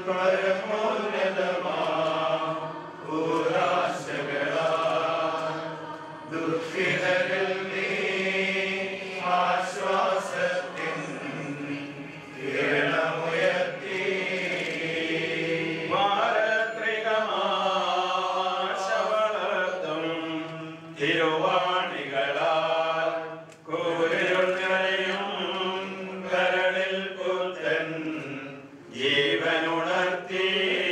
മാരത്രികമാശവളർത്തും തിരുവാണികളാൽ കൂരിരുൾ നിറയും കരളിൽ പുത്തൻ ജീവനുണർത്തി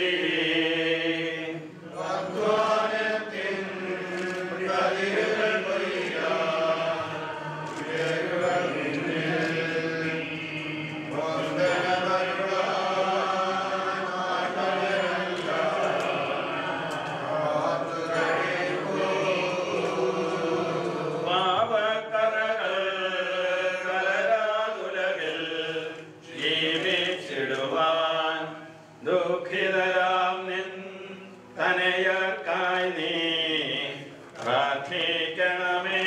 പാവക്കറകൾ കലരാതുലകിൽ ജീവിച്ചിടുവാൻ ദുഃഖിതരാം നിൻ തനയർക്കായി നീ പ്രാർത്ഥിക്കണമേ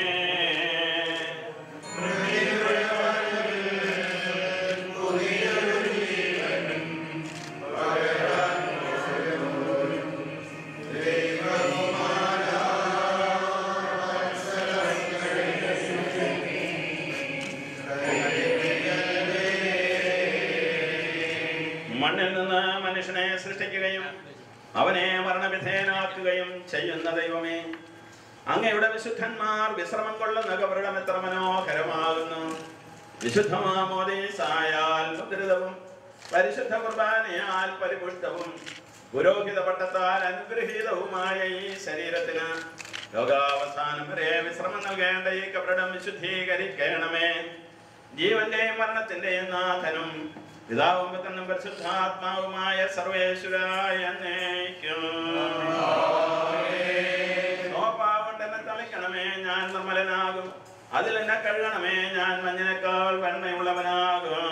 മണ്ണിൽ നിന്ന് മനുഷ്യനെ സൃഷ്ടിക്കുകയും അവനെ മരണവിധേയനാക്കുകയും ചെയ്യുന്ന ദൈവമേ അങ്ങയുടെ വിശുദ്ധന്മാർ വിശ്രമം കൊള്ളുന്ന കവറിടം എത്ര മനോഹരമാകുന്നു വിശുദ്ധമാമോദീസായാൽ മുദ്രിതവും പരിശുദ്ധ കുർബാനയാൽ പരിപുഷ്ടവും പുരോഹിത പട്ടത്താൽ അനുഗ്രഹീതവുമായ ഈ ശരീരത്തിന് ലോകാവസാനം വരെ വിശ്രമം നൽകേണ്ട ഈ കവറിടം വിശുദ്ധീകരിക്കണമേ ജീവന്റെയും മരണത്തിന്റെയും നാഥനും പിതാവും പുത്രനും പരിശുദ്ധാത്മാവുമായ സർവേശ്വരായ എന്നേക്കും. സോപ്പാവുകൊണ്ട് എന്നെ തളിക്കണമേ ഞാൻ നിർമ്മലനാകും അതിൽ എന്നെ കഴുകണമേ ഞാൻ മഞ്ഞിനേക്കാൾ വെണ്മയുള്ളവനാകും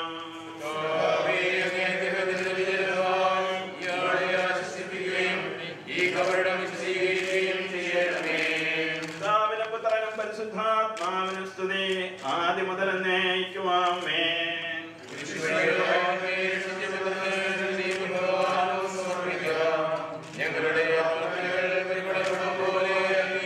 പിതാവിനും പുത്രനും പരിശുദ്ധാത്മാവിനും സ്തുതി ആദ്യം മുതൽ എന്നേക്കുവാമേ ഞങ്ങളുടെ ആത്മകൾ പരിമളപ്പെടും പോലെ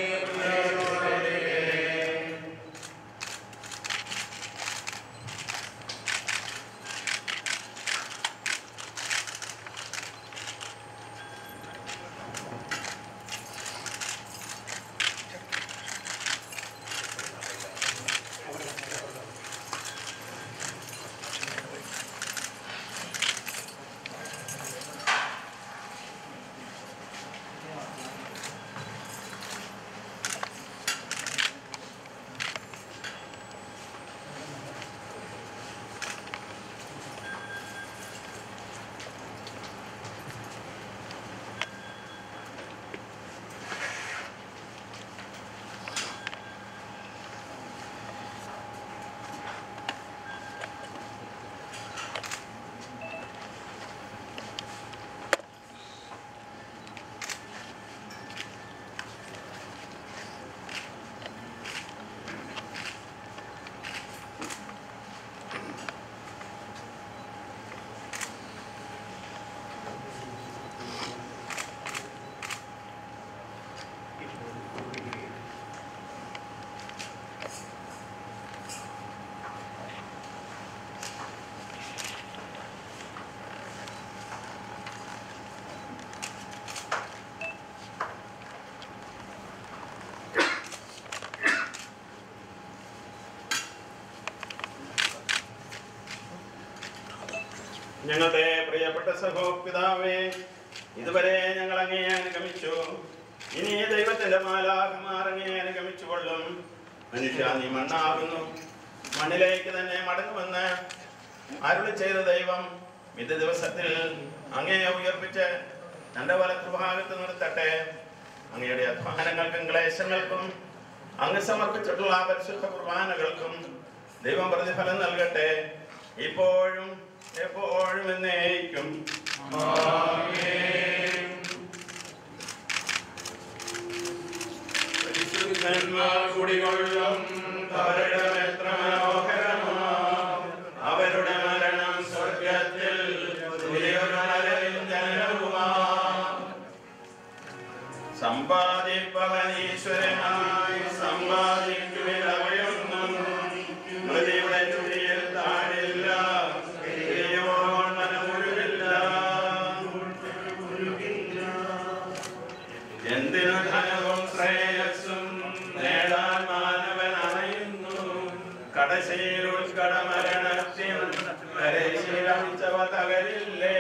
ഞങ്ങളുടെ പ്രിയപ്പെട്ട സഹോപിതാവേ ഇതുവരെ ഞങ്ങൾ അങ്ങേ അനുഗമിച്ചു ഇനി ദൈവത്തിന്റെ മാലാഖമാർ അങ്ങേ അനുഗമിച്ചു കൊള്ളും മനുഷ്യ നീ മണ്ണാകുന്നു മണ്ണിലേക്ക് തന്നെ മടങ്ങുമെന്ന് അരുളി ചെയ്ത ദൈവം ഇത് ദിവസത്തിൽ അങ്ങേ ഉയർപ്പിച്ച് തന്റെ വലത്തുഭാഗത്ത് നിർത്തട്ടെ അങ്ങയുടെ അധ്വാനങ്ങൾക്കും ക്ലേശങ്ങൾക്കും അങ്ങ് സമർപ്പിച്ചിട്ടുള്ള പരിശുദ്ധ കുർബാനകൾക്കും ദൈവം പ്രതിഫലം നൽകട്ടെ ഇപ്പോഴും എപ്പോഴും എന്നേക്കും പരിശുദ്ധന്മാർ കുടികൊള്ളും അവരുടെ എത്ര മനോഹരമാ അവരുടെ മരണം സ്വർഗത്തിൽ തുല്യരുടെ സമ്പാദിപ്പവനീശ്വരനായി സമ്പാദിക്കുവിലവയൊന്നും പ്രതിയുടെ ചുഴിയിൽ താഴില്ല ദൈവോൾ മനമുരുകില്ല എന്തിനു ധനവും ശ്രേയസ്സും നേടാൻ മാനവൻ അറിയുന്നു കടശയിൽ ഉൾക്കടമരണത്തിൽ കരശീലമിച്ചവ തകരില്ലേ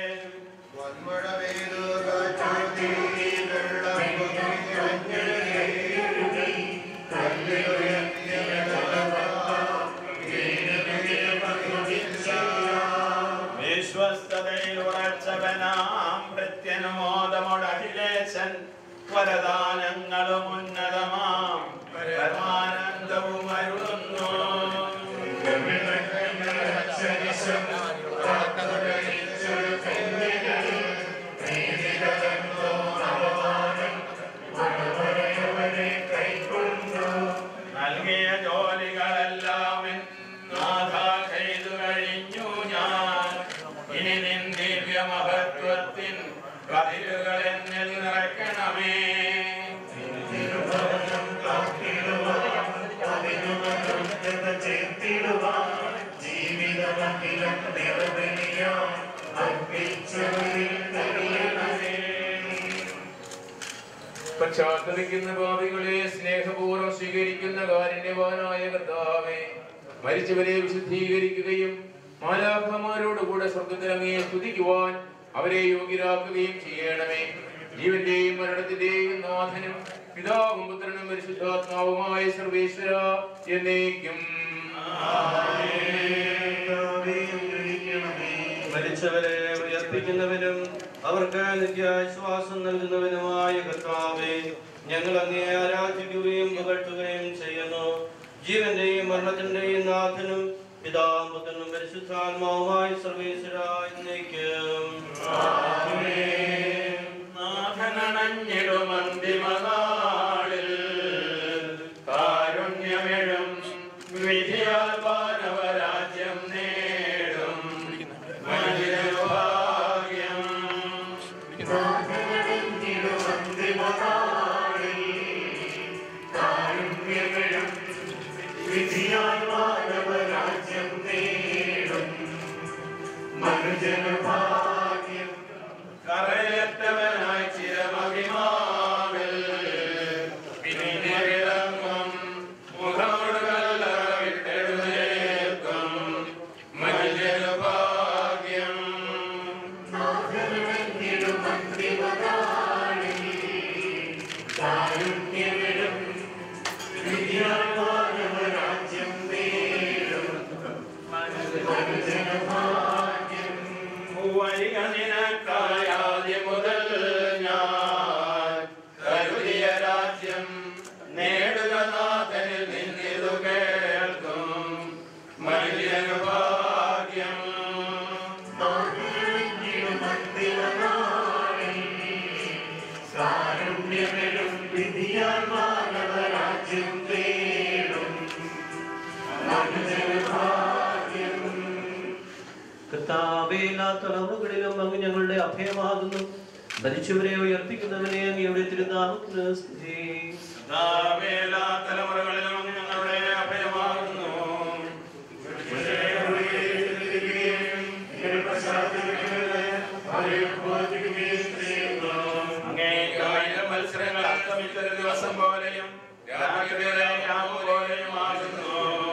വിശ്വസ്തതയിൽ ഉറച്ചവനാം പ്രത്യനുമോദമോടഖിലേശൻ വരദാനങ്ങളും ഉന്നതമാം പരമാനന്ദവും അരുളുന്നു നൽകിയ ജോലികളെല്ലാം നാഥ ചെയ്തു കഴിഞ്ഞു ഞാൻ ഇനി നിൻ ദിവ്യമഹത്വത്തിൻ കതിരുകൾ എന്നിൽ നിറയ്ക്കണമേ പശ്ചാത്തലിക്കുന്ന ഭാവികളെ സ്നേഹപൂർവ്വം സ്വീകരിക്കുന്ന കാരുണ്യവാനായ കർത്താവെ മരിച്ചവരെ വിശുദ്ധീകരിക്കുകയും മാലാഖമാരോടുകൂടെ സ്വർഗത്തിലങ്ങയെ സ്തുതിക്കുവാൻ അവരെ യോഗ്യരാക്കുകയും ചെയ്യണമേ ജീവന്റെയും മരണത്തിന്റെയും നാഥനും പിതാവും പുത്രനും പരിശുദ്ധാത്മാവുമായ സർവേശ്വര എന്നേക്കും മരിച്ചവരെ ഉയർപ്പിക്കുന്നവനും അവർക്ക് നിത്യാശ്വാസം നൽകുന്നവനുമായ കർത്താവെ ഞങ്ങൾ അങ്ങേ ആരാധിക്കുകയും പുകഴ്ത്തുകയും ചെയ്യുന്നു ജീവന്റെയും മരണത്തിന്റെയും നാഥനും പിതാവും പുത്രനും പരിശുദ്ധാത്മാവുമായ സർവേശ്വരായി എന്നേക്കും നാഥനണഞ്ഞിടുമന്തിമനാളിൽ കാരുണ്യമെഴും വിധിയാൽ മാനവരാജ്യം നേടും മനുഷ്യഭാഗ്യം കറയറ്റവനായി ചിരമഹിമാവിൽ പിന്നെ വിളങ്ങും മുഖമോട് കല്ലറവിട്ടെഴുന്നേൽക്കും മനുഷ്യഭാഗ്യം വരിക നിനക്കായാദ്യം മുതൽ ഞാൻ കരുതിയ രാജ്യം നേടുക നാഥനിൽ നിന്നിതു കേൾക്കും മനുഷ്യന് ഭാഗ്യം കർത്താവേ എല്ലാ തലമുറകളിലും അങ്ങ് ഞങ്ങളുടെ അഭയമാകുന്നു മരിച്ചവരെ ഉയർപ്പിക്കുന്നവനെ അങ്ങയുടെ തിരുനാമത്തിന് സ്തുതി നാവേലാ തലമുറകളിലും ഞങ്ങളുടെ അഭയമാകുന്നു അങ്ങേക്കായിരം മത്സരങ്ങൾ അസ്തമിച്ചൊരു ദിവസം പോലെയും രാത്രിയുടെ യാമം പോലെയും ആകുന്നു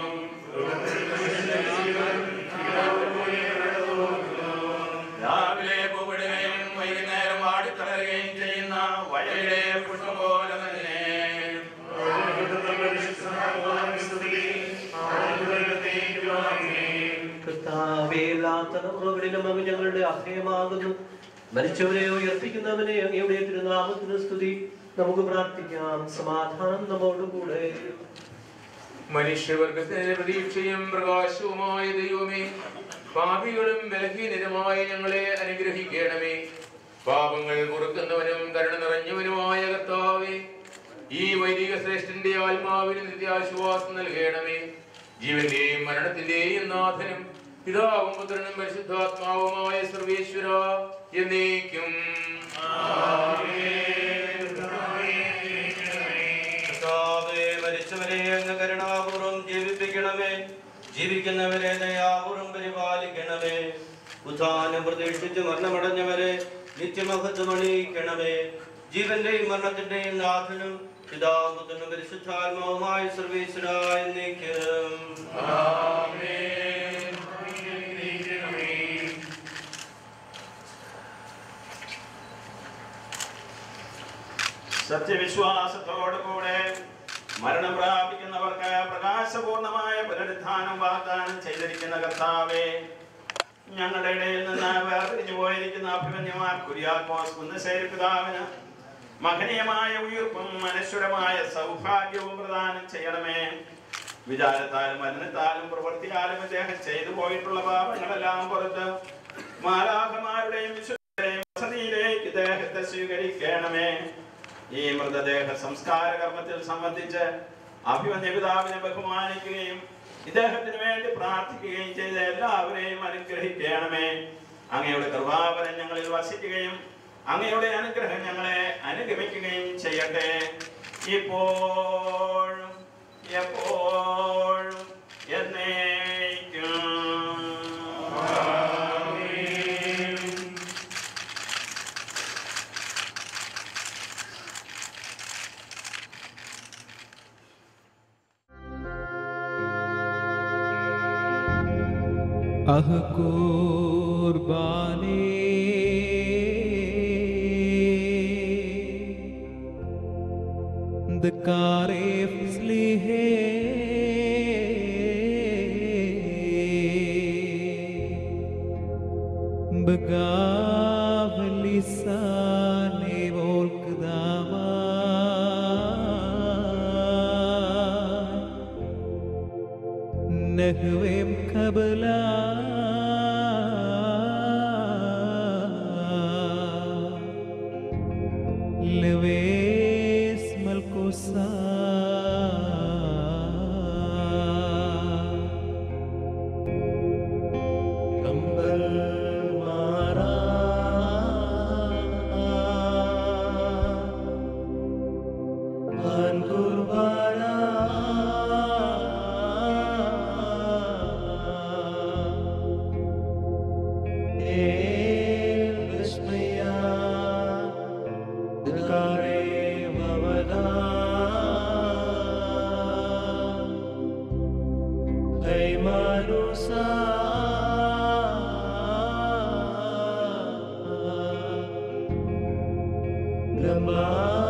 രാവിലെ പൂവിടുകയും വൈകുന്നേരം ആടിത്തളരുകയും ചെയ്യുന്ന വയലിലെ പുഷ്പം പോലെ തന്നെ കർത്താവേ എല്ലാ തലമുറകളിലും അങ്ങ് ഞങ്ങളുടെ അഭയമാകുന്നു മരിച്ചവരെ ഉയർപ്പിക്കുന്നവനെ അങ്ങയുടെ തിരുനാമത്തിന് സ്തുതി നമുക്ക് പ്രാർത്ഥിക്കാം സമാധാനം നമ്മോടുകൂടെ മനുഷ്യവർഗത്തിന്റെ പ്രതീക്ഷയും പ്രകാശവുമായ ദൈവമേ പാപികളും ബലഹീനരുമായ ഞങ്ങളെ അനുഗ്രഹിക്കണമേ പാപങ്ങൾ പൊറുക്കുന്നവനും കരുണ നിറഞ്ഞവനുമായ കർത്താവേ ഈ വൈദിക ശ്രേഷ്ഠന്റെ ആത്മാവിന് നിത്യാശ്വാസം നൽകണമേ ജീവന്റെയും മരണത്തിന്റെയും നാഥനും പിതാവും പുത്രനും പരിശുദ്ധാത്മാവുമായ സർവേശ്വര എന്നേക്കും ഉത്ഥാനം പ്രതീക്ഷിച്ച് മരണമടഞ്ഞവരെ നിത്യമഹത്വമണിയിക്കണമേ ജീവന്റെയും മരണത്തിന്റെയും നാഥനും പിതാപുത്രനും പരിശുദ്ധാത്മാവുമായ സർവേശ്വരായ നീക്കും സത്യവിശ്വാസത്തോടുകൂടെ മരണം പ്രാപിക്കുന്നവർക്ക് പ്രകാശപൂർണമായ പുനരുത്ഥാനം വാഗ്ദാനം ചെയ്തിരിക്കുന്ന കർത്താവേ ഞങ്ങളുടെ ഇടയിൽ നിന്ന് വേർതിരിഞ്ഞു പോയിരിക്കുന്ന അഭിമന്യമാർ കുര്യാക്കോസ് കുന്നശ്ശേരി പിതാവിന് മഹനീയമായ ഉയർപ്പും അനശ്വരമായ സൗഭാഗ്യവും പ്രദാനം ചെയ്യണമേ വിചാരത്താലും മരണത്താലും പ്രവൃത്തിയാലും ഇദ്ദേഹം ചെയ്തു പോയിട്ടുള്ള പാപങ്ങളെല്ലാം പുറത്ത് മാലാഖമാരുടെയും വിശുദ്ധരുടെയും വസതിയിലേക്ക് ഇദ്ദേഹത്തെ സ്വീകരിക്കണമേ ഈ മൃതദേഹ സംസ്കാര കർമ്മത്തിൽ സംബന്ധിച്ച് അഭിമന്യ പിതാവിനെ ബഹുമാനിക്കുകയും ഇദ്ദേഹത്തിന് വേണ്ടി പ്രാർത്ഥിക്കുകയും ചെയ്ത എല്ലാവരെയും അനുഗ്രഹിക്കണമേ അങ്ങയുടെ കൃപാവരം ഞങ്ങളിൽ വസിക്കുകയും അങ്ങയുടെ അനുഗ്രഹം ഞങ്ങളെ അനുഗമിക്കുകയും ചെയ്യട്ടെ ഇപ്പോഴും എപ്പോഴും എന്നേക്കും अह कुर्बानी दकारे फसली है बगावली साने वोल्क दावा نهوم قبلا لويس ملكوسا കമ്പൽ മാറാ ഭാൻ കുർബാന ഏൽ വിസ്മയ ദകാരേ ഭവദാ Hey Manusa Gama